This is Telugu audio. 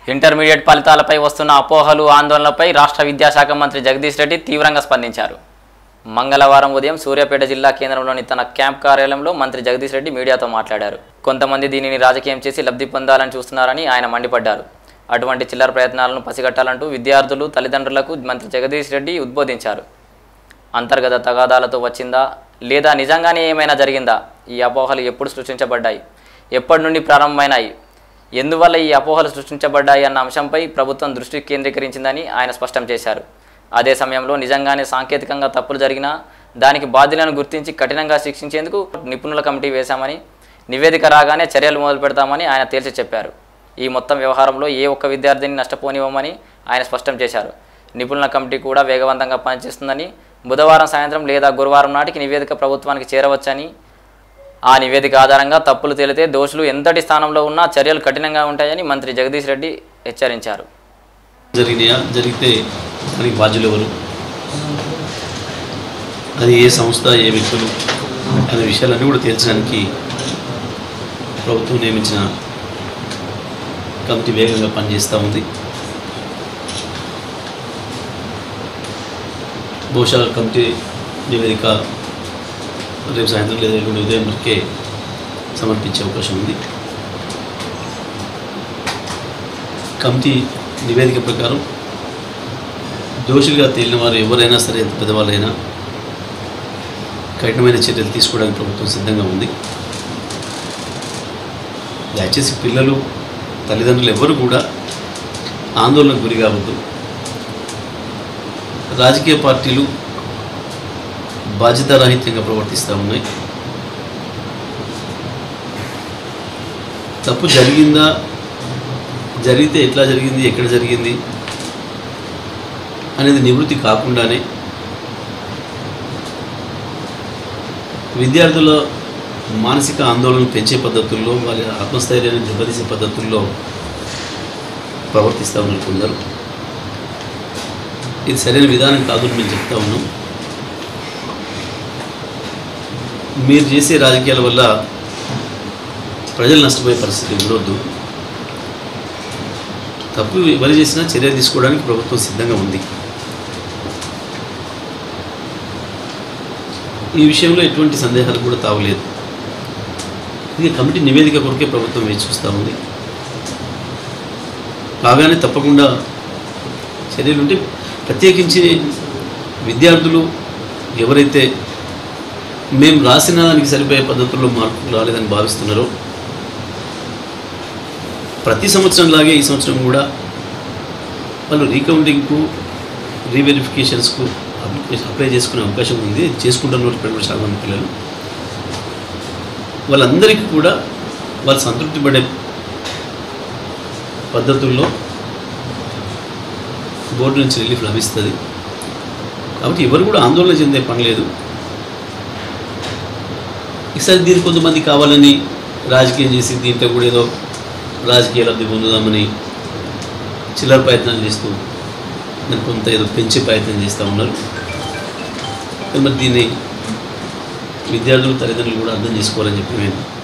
ఇంటర్మీడియట్ ఫలితాలపై వస్తున్న అపోహలు ఆందోళనలపై రాష్ట్ర విద్యాశాఖ మంత్రి జగదీష్ రెడ్డి తీవ్రంగా స్పందించారు మంగళవారం ఉదయం సూర్యాపేట జిల్లా కేంద్రంలోని తన క్యాంప్ కార్యాలయంలో మంత్రి జగదీష్ రెడ్డి మీడియాతో మాట్లాడారు కొంతమంది దీనిని రాజకీయం చేసి లబ్ధి పొందాలని చూస్తున్నారని ఆయన మండిపడ్డారు అటువంటి చిల్లర ప్రయత్నాలను పసిగట్టాలంటూ విద్యార్థులు తల్లిదండ్రులకు మంత్రి జగదీష్ రెడ్డి ఉద్బోధించారు అంతర్గత తగాదాలతో వచ్చిందా లేదా నిజంగానే ఏమైనా జరిగిందా ఈ అపోహలు ఎప్పుడు సృష్టించబడ్డాయి ఎప్పటి నుండి ప్రారంభమైనాయి ఎందువల్ల ఈ అపోహలు సృష్టించబడ్డాయి అన్న అంశంపై ప్రభుత్వం దృష్టి కేంద్రీకరించిందని ఆయన స్పష్టం చేశారు అదే సమయంలో నిజంగానే సాంకేతికంగా తప్పులు జరిగినా దానికి బాధ్యులను గుర్తించి కఠినంగా శిక్షించేందుకు నిపుణుల కమిటీ వేశామని నివేదిక రాగానే చర్యలు మొదలు పెడతామని ఆయన తేల్చి చెప్పారు ఈ మొత్తం వ్యవహారంలో ఏ ఒక్క విద్యార్థిని నష్టపోనివ్వమని ఆయన స్పష్టం చేశారు నిపుణుల కమిటీ కూడా వేగవంతంగా పనిచేస్తుందని బుధవారం సాయంత్రం లేదా గురువారం నాటికి నివేదిక ప్రభుత్వానికి చేరవచ్చని ఆ నివేదిక ఆధారంగా తప్పులు తేలితే దోషులు ఎంతటి స్థానంలో ఉన్నా చర్యలు కఠినంగా ఉంటాయని మంత్రి జగదీష్ రెడ్డి హెచ్చరించారు జరిగినాయా జరిగితే దానికి బాధ్యులు ఎవరు అది ఏ సంస్థ ఏ వ్యక్తులు అనే విషయాలన్నీ కూడా తేల్చడానికి ప్రభుత్వం నియమించిన కమిటీ వేగంగా పనిచేస్తూ ఉంది బహుశా కమిటీ నివేదిక రేపు సాయంత్రం లేదా ఎల్లుండి ఉదయం వరకే సమర్పించే అవకాశం ఉంది కమిటీ నివేదిక ప్రకారం దోషులుగా తేలిన వారు ఎవరైనా సరే ఎంత పెద్దవాళ్ళైనా కఠినమైన చర్యలు తీసుకోవడానికి ప్రభుత్వం సిద్ధంగా ఉంది దయచేసి పిల్లలు తల్లిదండ్రులు ఎవరు కూడా ఆందోళనకు గురి కావద్దు రాజకీయ పార్టీలు బాధ్యతారాహిత్యంగా ప్రవర్తిస్తూ ఉన్నాయి తప్పు జరిగిందా జరిగితే ఎట్లా జరిగింది ఎక్కడ జరిగింది అనేది నివృత్తి కాకుండానే విద్యార్థుల మానసిక ఆందోళన పెంచే పద్ధతుల్లో వాళ్ళ ఆత్మస్థైర్యాన్ని దెబ్బతీసే పద్ధతుల్లో ప్రవర్తిస్తూ ఉన్నారు కొందరు ఇది సరైన విధానం కాదు అని మేము చెప్తా ఉన్నాం మీరు చేసే రాజకీయాల వల్ల ప్రజలు నష్టపోయే పరిస్థితి ఉండొద్దు తప్పు ఎవరు చేసినా చర్య తీసుకోవడానికి ప్రభుత్వం సిద్ధంగా ఉంది ఈ విషయంలో ఎటువంటి సందేహాలు కూడా తావలేదు ఇది కమిటీ నివేదిక కొరకే ప్రభుత్వం వేచి చూస్తూ ఉంది కాగానే తప్పకుండా చర్యలు ఉంటే ప్రత్యేకించి విద్యార్థులు ఎవరైతే మేము రాసిన దానికి సరిపోయే పద్ధతుల్లో మార్పులు రాలేదని భావిస్తున్నారో ప్రతి సంవత్సరంలాగే ఈ సంవత్సరం కూడా వాళ్ళు రీకౌంటింగ్కు రీవెరిఫికేషన్స్కు అప్లికేషన్ అప్లై చేసుకునే అవకాశం ఉంది చేసుకుంటున్నారు ఇప్పుడు కూడా చాలా మంది పిల్లలు వాళ్ళందరికీ కూడా వాళ్ళు సంతృప్తి పడే పద్ధతుల్లో బోర్డు నుంచి రిలీఫ్ లభిస్తుంది కాబట్టి ఎవరు కూడా ఆందోళన చెందే పని లేదు ఈసారి దీనికి కొంతమంది కావాలని రాజకీయం చేసి దీంట్లో కూడా ఏదో రాజకీయ లబ్ధి పొందుదామని చిల్లర ప్రయత్నాలు చేస్తూ దాన్ని కొంత ఏదో పెంచే ప్రయత్నం చేస్తూ ఉన్నారు మరి దీన్ని విద్యార్థులు తల్లిదండ్రులు కూడా అర్థం చేసుకోవాలని చెప్పి నేను